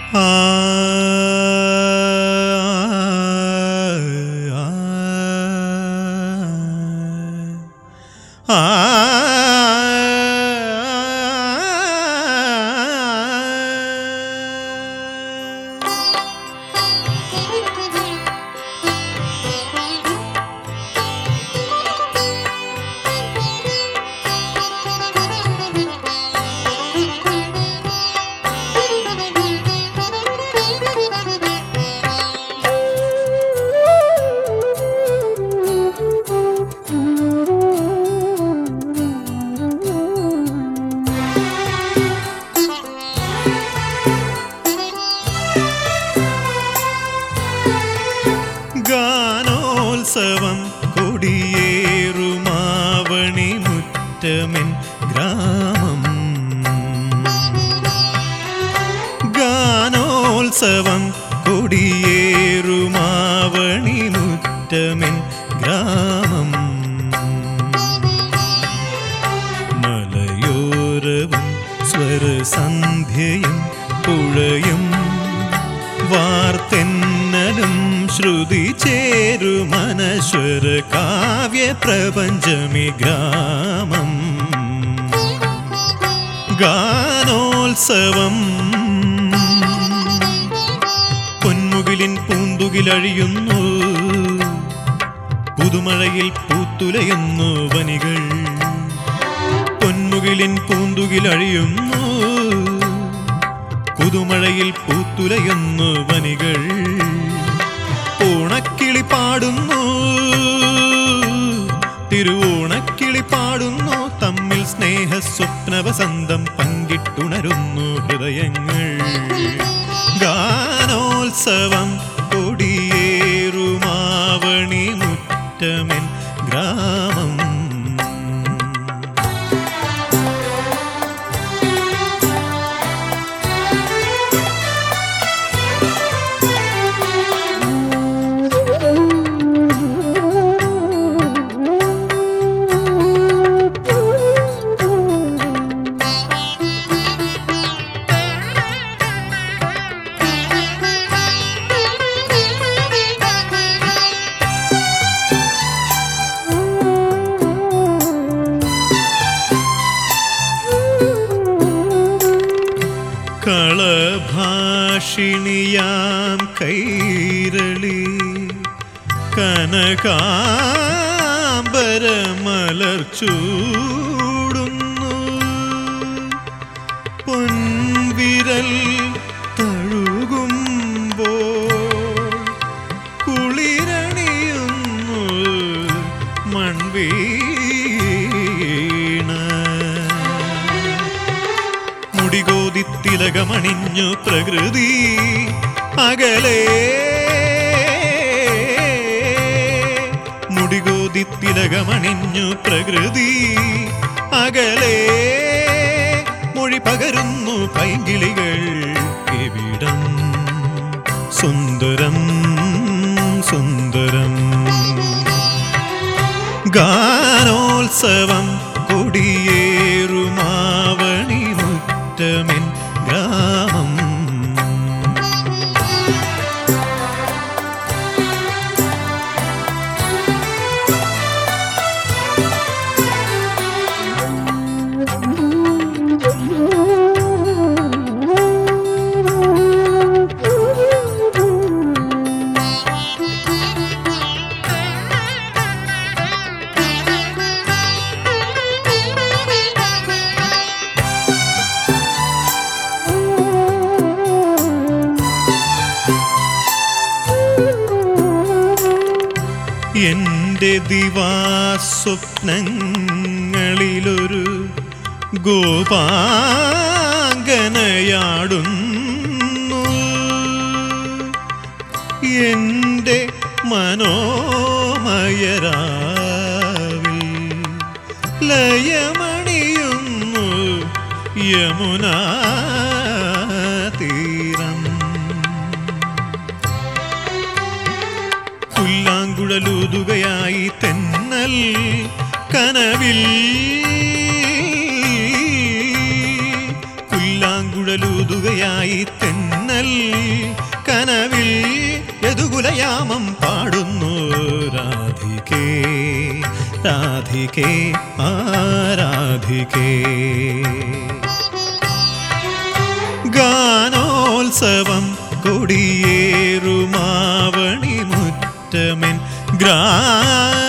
ആ ആ ഗാനോത്സവം കൊടിയേറുമാവണി മുറ്റമെൻ ഗ്രാമം ഗാനോത്സവം കൊടിയേറുമാവണി മുറ്റമെൻ ഗ്രാമം മലയോരവും സ്വരസന്ധ്യയും പുഴയും വാർത്തെന്നലും ശ്രുതി ചേരുമനശ്വര കാവ്യ പ്രപഞ്ചമി ഗ്രാമം ഗാനോത്സവം പൊന്മുകിലിൻ പൂന്തുകിലഴിയുന്നു പുതുമഴയിൽ പൂത്തുലയുന്നു വനികൾ പൊന്മുകിലിൻ പൂന്തുകിലഴിയുന്നു പുതുമഴയിൽ പൂത്തുലയുന്നു വനികൾ ഓണക്കിളി പാടുന്നു തിരുവോണക്കിളി പാടുന്നു തമ്മിൽ സ്നേഹ സ്വപ്ന വസന്തം പങ്കിട്ടുണരുന്നു ഹൃദയങ്ങൾ ഗാനോത്സവം കൊടിയേറുമാവണി മുറ്റമെൻ ഗ്രാമം കളഭാഷിണിയാം കൈരളി കനകാംബരമലർച്ചൂടുന്നു പൊൻവിരൽ തഴുകുമ്പോൾ കുളിരണിയുന്നു മൺവീണ മുടികോതി തിലകമണിഞ്ഞു പ്രകൃതി അകലേ മുടികോതി തിലകമണിഞ്ഞു പ്രകൃതി അകലേ മൊഴി പകരുന്നു പൈങ്കിളികൾ എവിടം സുന്ദരം സുന്ദരം ഗാനോത്സവം കൊടിയേറുമാവണി മുറ്റമെൻ ഗ്രാമം എന്റെ ദിവാസ്വപ്നങ്ങളിലൊരു ഗോപാങ്കനയാടുന്നു എന്റെ മനോമയരാവിൽ ലയമണിയുന്നു യമുനാ തീരം പുല്ലാങ്കുഴലൂതുകയായി തെന്നൽ കനവിൽ പുല്ലാങ്കുഴലൂതുകയായി തെന്നൽ തെന്നൽ കനവിൽ യദുകുലയാമം പാടുന്നു രാധികേ രാധികേ ആരാധികേ ഗാനോത്സവം കൊടിയേറുമാവണി മുറ്റമെൻ ഗ്രാ